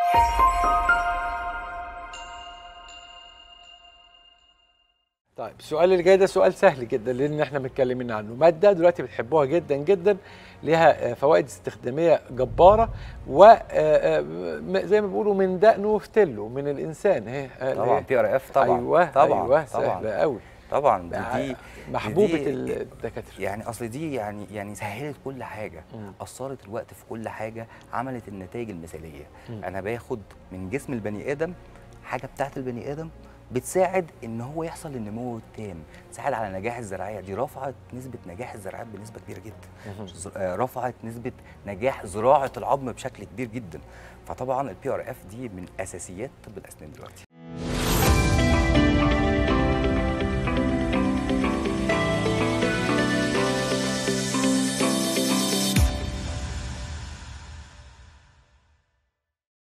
طيب السؤال اللي جاي ده سؤال سهل جدا لان احنا متكلمين عنه ماده دلوقتي بتحبوها جدا جدا ليها آه، فوائد استخداميه جباره و آه، آه، م- زي ما بيقولوا من دقنه وفتله من الانسان اهي آه، طبعا إيه؟ بي ار اف طبعا ايوه طبعا ايوه طبعا سهله قوي طبعا ودي محبوبه دي- الدكاتره يعني اصل دي يعني يعني سهلت كل حاجه مم. اثرت الوقت في كل حاجه عملت النتائج المثاليه مم. انا باخد من جسم البني ادم حاجه بتاعت البني ادم بتساعد ان هو يحصل النمو التام تساعد على نجاح الزراعيه دي رفعت نسبه نجاح الزراعات بنسبه كبيره جدا مهم. ز- آه، رفعت نسبه نجاح زراعه العظم بشكل كبير جدا فطبعا البي ار اف دي من اساسيات طب الاسنان دلوقتي